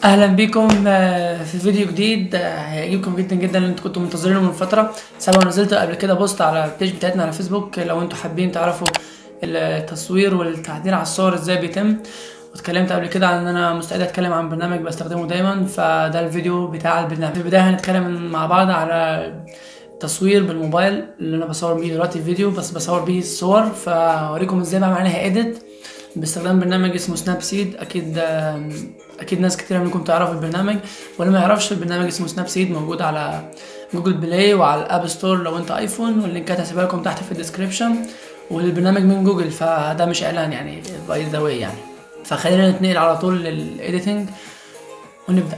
اهلا بيكم آه، في فيديو جديد آه، هيعجبكم جدا جدا اللي انتوا كنتوا منتظرينه من فتره سواء نزلت قبل كده بوست على البيج بتاعتنا على فيسبوك لو انتوا حابين تعرفوا التصوير والتعديل على الصور ازاي بيتم واتكلمت قبل كده عن ان انا مستعد اتكلم عن برنامج بستخدمه دايما فده الفيديو بتاع البرنامج في البدايه هنتكلم مع بعض على التصوير بالموبايل اللي انا بصور بيه دلوقتي الفيديو بس بصور بيه الصور فاوريكم ازاي بعمل عليها اديت باستخدام برنامج اسمه سناب سيد اكيد اكيد ناس كتير منكم تعرفوا البرنامج واللي ما يعرفش البرنامج اسمه سناب سيد موجود على جوجل بلاي وعلى الاب ستور لو انت ايفون واللينكات هسيبها لكم تحت في الديسكريبشن والبرنامج من جوجل فده مش اعلان يعني باي ذا واي يعني فخلينا نتنقل على طول للايديتنج ونبدا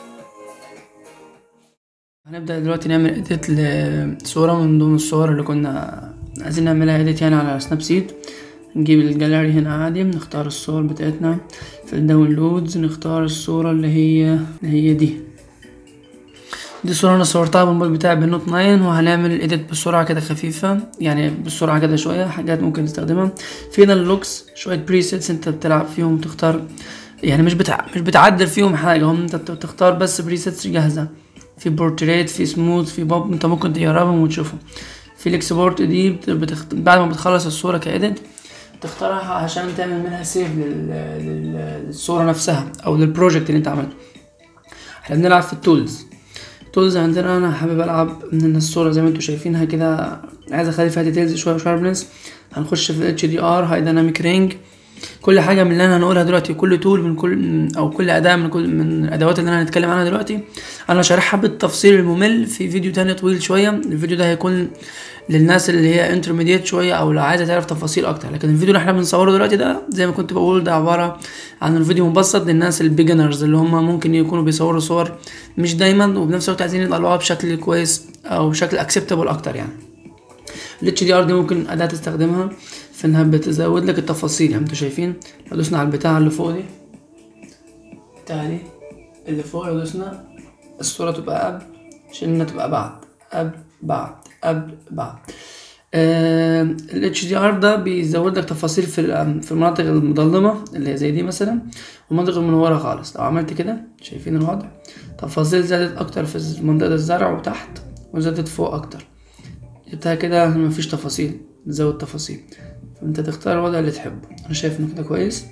هنبدا دلوقتي نعمل اديت لصوره من ضمن الصور اللي كنا عايزين نعملها اديت يعني على سناب سيد نجيب الجاليري هنا عادي نختار الصور بتاعتنا في الداونلودز نختار الصورة اللي هي اللي هي دي دي صورة انا صورتها بالموبايل بتاعي بالنوت 9 وهنعمل الايديت بسرعة كده خفيفة يعني بسرعة كده شوية حاجات ممكن نستخدمها فينا اللوكس شوية بريسيتس انت بتلعب فيهم تختار يعني مش بتع... مش بتعدل فيهم حاجة هم انت بتختار بس بريسيتس جاهزة في بورتريت في سموث في بوب انت ممكن تجربهم وتشوفهم في الاكسبورت دي بتخت... بعد ما بتخلص الصورة كايديت تختارها عشان تعمل منها سيف لل... لل... للصورة نفسها أو للبروجكت اللي أنت عملته احنا بنلعب في التولز التولز عندنا أنا حابب ألعب من الصورة زي ما انتوا شايفينها كده عايز أخلي فيها ديتيلز شوية وشاربنس هنخش في اتش دي ار هاي دايناميك رينج كل حاجة من اللي أنا هنقولها دلوقتي كل تول من كل أو كل أداة من كل من الأدوات اللي أنا هنتكلم عنها دلوقتي أنا شارحها بالتفصيل الممل في فيديو تاني طويل شوية الفيديو ده هيكون للناس اللي هي انترميديت شويه او لو عايزه تعرف تفاصيل اكتر لكن الفيديو اللي احنا بنصوره دلوقتي ده زي ما كنت بقول ده عباره عن الفيديو مبسط للناس البيجنرز اللي هم ممكن يكونوا بيصوروا صور مش دايما وبنفس الوقت عايزين يطلعوها بشكل كويس او بشكل اكسبتابل اكتر يعني الاتش دي ار دي ممكن اداه تستخدمها في انها بتزود لك التفاصيل يعني انتوا شايفين لو دوسنا على البتاع اللي فوق دي بتاع دي اللي فوق لو دوسنا الصوره تبقى قبل شلنا تبقى بعد قبل بعد قبل بعد ال HDR ده بيزود لك تفاصيل في في المناطق المظلمة اللي هي زي دي مثلا والمناطق المنورة خالص لو عملت كده شايفين الوضع تفاصيل زادت أكتر في منطقة الزرع وتحت وزادت فوق أكتر جبتها كده مفيش تفاصيل تزود تفاصيل فأنت تختار الوضع اللي تحبه أنا شايف إنه كده كويس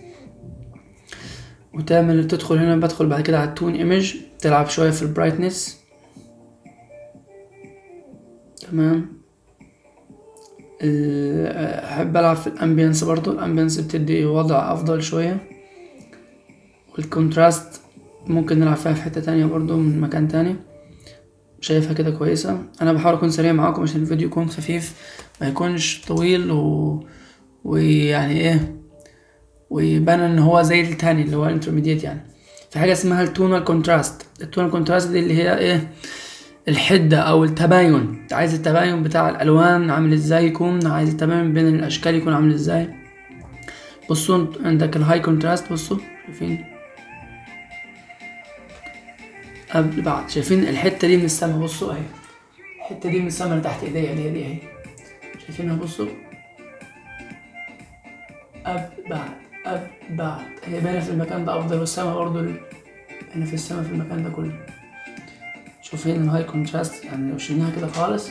وتعمل تدخل هنا بدخل بعد كده على التون ايمج تلعب شوية في البرايتنس تمام احب العب في الامبيانس برضو الامبيانس بتدي وضع افضل شوية والكونتراست ممكن نلعب فيها في حتة تانية برضو من مكان تاني شايفها كده كويسة انا بحاول اكون سريع معاكم عشان الفيديو يكون خفيف ما يكونش طويل و... ويعني ايه ويبان ان هو زي التاني اللي هو الانترميديت يعني في حاجة اسمها التونال كونتراست التونال كونتراست دي اللي هي ايه الحدة أو التباين عايز التباين بتاع الألوان عامل ازاي يكون عايز التباين بين الأشكال يكون عامل ازاي بصوا عندك الهاي كونتراست بصوا شايفين قبل بعد شايفين الحتة دي من السما بصوا اهي الحتة دي من السما اللي تحت ايديا دي دي اهي شايفينها بصوا قبل بعد قبل بعد هي باينة في المكان ده أفضل والسما برضه باينة في السما في المكان ده كله شوفين الهاي كونتراست يعني لو شلناها كده خالص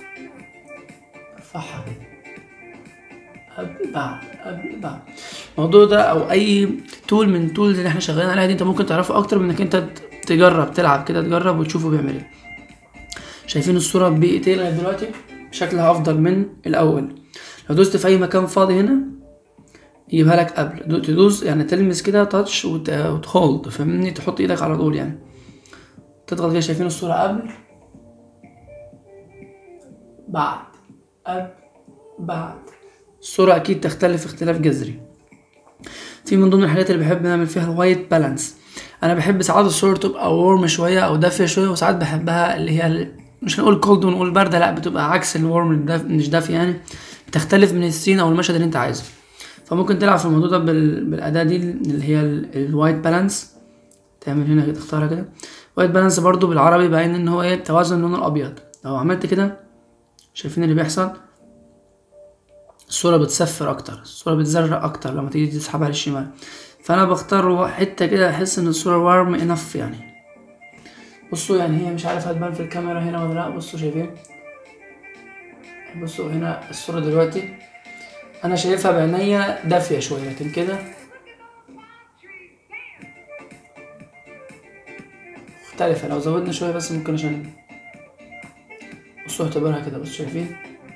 ارفعها كده قبل بعد قبل بعد الموضوع ده او اي تول من تولز اللي احنا شغالين عليها دي انت ممكن تعرفه اكتر من انك انت تجرب تلعب كده تجرب وتشوفه بيعمل ايه شايفين الصوره بايتين لغايه دلوقتي شكلها افضل من الاول لو دوست في اي مكان فاضي هنا يجيبها لك قبل تدوس يعني تلمس كده تاتش وتهولد فاهمني تحط ايدك على طول يعني تضغط كده شايفين الصورة قبل بعد قبل بعد الصورة أكيد تختلف اختلاف جذري في من ضمن الحاجات اللي بحب نعمل فيها الوايت بالانس أنا بحب ساعات الصورة تبقى وورم شوية أو دافية شوية وساعات بحبها اللي هي ال... مش هنقول كولد ونقول باردة لأ بتبقى عكس الورم الداف... مش دافية يعني بتختلف من السين أو المشهد اللي أنت عايزه فممكن تلعب في الموضوع ده بال... بالأداة دي اللي هي الوايت بالانس تعمل هنا كده تختارها كده وايت بالانس برضو بالعربي باين ان هو ايه توازن اللون الابيض لو عملت كده شايفين اللي بيحصل الصورة بتصفر اكتر الصورة بتزرق اكتر لما تيجي تسحبها للشمال فانا بختار حته كده احس ان الصوره وارم انف يعني بصوا يعني هي مش عارف هتبان في الكاميرا هنا ولا لا بصوا شايفين بصوا هنا الصوره دلوقتي انا شايفها بعينيا دافيه شويه لكن كده مختلفه لو زودنا شويه بس ممكن عشان بصوا اعتبرها كده بصوا شايفين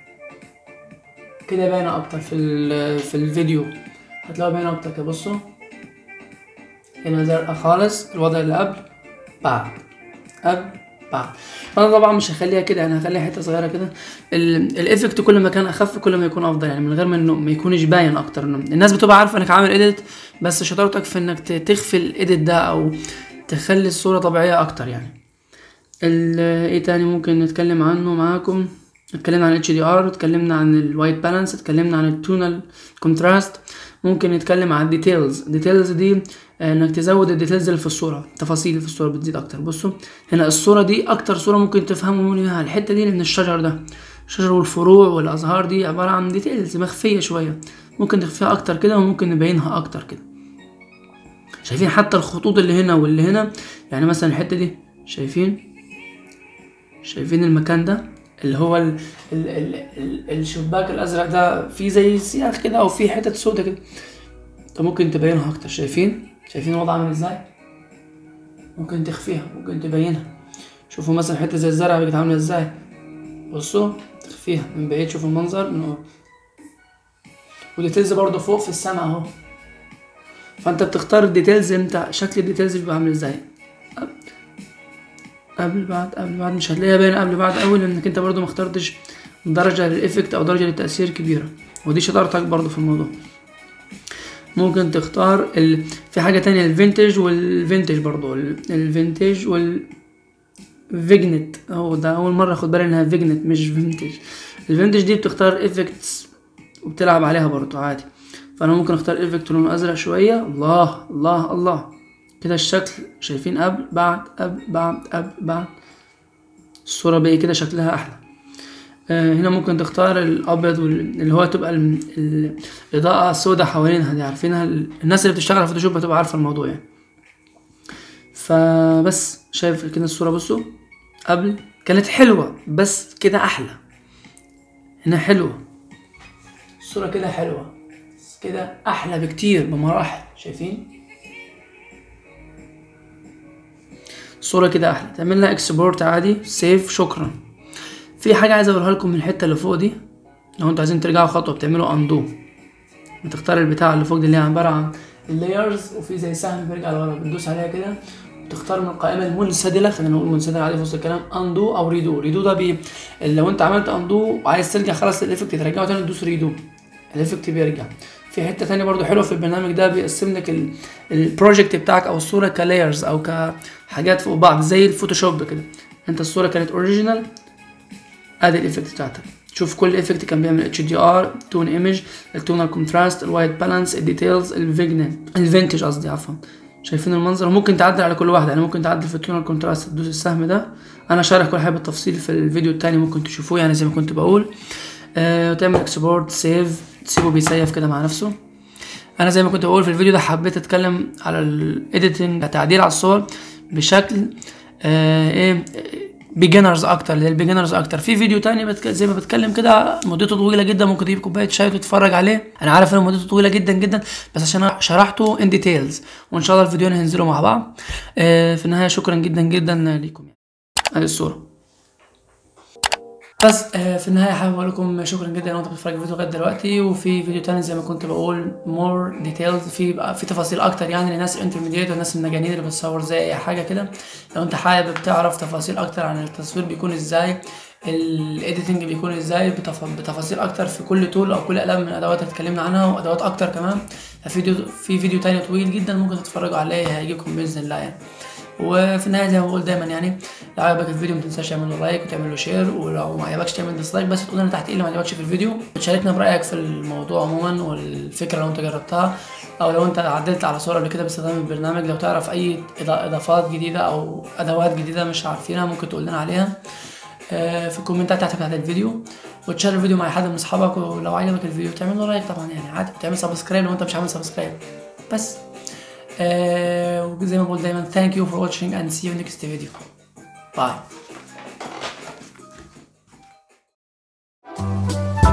كده باينه اكتر في ال- في الفيديو هتلاقوها باينه اكتر كده بصوا هنا زرقاء خالص الوضع اللي قبل بعد قبل بعد انا طبعا مش هخليها كده يعني هخليها حته صغيره كده ال- الايفكت كل ما كان اخف كل ما يكون افضل يعني من غير ما انه ما يكونش باين اكتر انه الناس بتبقى عارفه انك عامل اديت بس شطارتك في انك ت- تخفي الايديت ده او تخلي الصوره طبيعيه اكتر يعني ال- ايه تاني ممكن نتكلم عنه معاكم اتكلمنا عن اتش دي ار اتكلمنا عن الوايت بالانس اتكلمنا عن التونال كونتراست ممكن نتكلم عن الديتيلز الديتيلز دي آه، انك تزود الديتيلز اللي في الصوره التفاصيل اللي في الصوره بتزيد اكتر بصوا هنا الصوره دي اكتر صوره ممكن تفهموا منها الحته دي لان الشجر ده الشجر والفروع والازهار دي عباره عن ديتيلز مخفيه شويه ممكن تخفيها اكتر كده وممكن نبينها اكتر كده شايفين حتى الخطوط اللي هنا واللي هنا يعني مثلا الحته دي شايفين شايفين المكان ده اللي هو ال ال ال ال الشباك الازرق ده فيه زي سياخ كده او فيه حتت سودا كده انت ممكن تبينها اكتر شايفين شايفين الوضع عامل ازاي ممكن تخفيها ممكن تبينها شوفوا مثلا حته زي الزرع بقت عامله ازاي بصوا تخفيها من بعيد شوفوا المنظر من قرب والديتيلز برضه فوق في السماء اهو فانت بتختار الديتيلز امتى شكل الديتيلز بيبقى عامل ازاي قبل بعد قبل بعد مش هتلاقيها باينه قبل بعد قوي لانك انت برضو ما اخترتش درجه للايفكت او درجه للتاثير كبيره ودي شطارتك برضو في الموضوع ممكن تختار ال... في حاجه تانية الفينتج والفينتج برضو ال- الفينتج وال فيجنت هو ده اول مره اخد بالي انها فيجنت مش فينتج الفينتج دي بتختار ايفكتس وبتلعب عليها برضو عادي فانا ممكن اختار ايفكت لونه ازرق شويه الله الله الله كده الشكل شايفين قبل بعد قبل بعد قبل بعد الصورة بقى كده شكلها أحلى آه هنا ممكن تختار الأبيض وال- اللي هو تبقى ال- ال- الإضاءة السوداء حوالينها دي عارفينها ال- الناس اللي بتشتغل على فوتوشوب هتبقى عارفة الموضوع يعني فبس شايف كده الصورة بصوا قبل كانت حلوة بس كده أحلى هنا حلوة الصورة كده حلوة بس كده أحلى بكتير بمراحل شايفين الصورة كده أحلى تعمل لها اكسبورت عادي سيف شكرا في حاجة عايز أوريها لكم من الحتة اللي فوق دي لو انتوا عايزين ترجعوا خطوة بتعملوا اندو بتختار البتاع اللي فوق دي اللي هي عبارة عن اللايرز وفي زي سهم بيرجع لورا بتدوس عليها كده وتختار من القائمة المنسدلة خلينا نقول منسدلة عادي في وسط الكلام اندو أو ريدو ريدو ده بي لو انت عملت اندو وعايز ترجع خلاص الايفكت ترجعه تاني تدوس ريدو الايفكت بيرجع في حته تانية برضو حلوه في البرنامج ده بيقسم لك ال- البروجكت بتاعك او الصوره كلايرز او كحاجات فوق بعض زي الفوتوشوب كده انت الصوره كانت اوريجينال ادي الايفكت بتاعتك شوف كل ايفكت كان بيعمل اتش دي ار تون ايمج التونال كونتراست الوايت بالانس الديتيلز الفيجنت الفينتج قصدي عفوا شايفين المنظر ممكن تعدل على كل واحده يعني ممكن تعدل في التونال كونتراست تدوس السهم ده انا شارح كل حاجه بالتفصيل في الفيديو التاني ممكن تشوفوه يعني زي ما كنت بقول آه تعمل اكسبورت سيف تسيبه بيسيف كده مع نفسه انا زي ما كنت بقول في الفيديو ده حبيت اتكلم على الايديتنج تعديل على الصور بشكل آه ايه بيجنرز اكتر للبيجنرز اكتر في فيديو تاني بتك... زي ما بتكلم كده مدته طويله جدا ممكن تجيب كوبايه شاي وتتفرج عليه انا عارف ان مدته طويله جدا جدا بس عشان أنا شرحته ان ديتيلز وان شاء الله الفيديوهين هينزلوا مع بعض آه في النهايه شكرا جدا جدا ليكم يعني. هذه الصوره بس آه في النهايه حابب اقول لكم شكرا جدا لو انت بتتفرج الفيديو لغايه دلوقتي وفي فيديو تاني زي ما كنت بقول مور ديتيلز في بقى في تفاصيل اكتر يعني للناس الانترميديت والناس المجانين اللي بتصور زي اي حاجه كده لو انت حابب تعرف تفاصيل اكتر عن التصوير بيكون ازاي الايديتنج بيكون ازاي بتف... بتفاصيل اكتر في كل تول او كل اداه من الادوات اللي اتكلمنا عنها وادوات اكتر كمان فيديو في فيديو تاني طويل جدا ممكن تتفرجوا عليه هيعجبكم باذن الله يعني وفي النهايه زي ما بقول دايما يعني لو عجبك الفيديو ما تنساش تعمل له لايك وتعمل له شير ولو ما عجبكش تعمل ديسلايك بس تقول لنا تحت ايه اللي ما عجبكش في الفيديو وتشاركنا برايك في الموضوع عموما والفكره لو انت جربتها او لو انت عدلت على صور قبل كده باستخدام البرنامج لو تعرف اي إضا- اضافات جديده او ادوات جديده مش عارفينها ممكن تقول لنا عليها آه، في الكومنتات تحت تحت الفيديو وتشير الفيديو مع حد من اصحابك ولو عجبك الفيديو تعمل له لايك طبعا يعني عادي تعمل سبسكرايب لو انت مش عامل سبسكرايب بس آه وزي ما بقول دايما thank you for watching and see you next video bye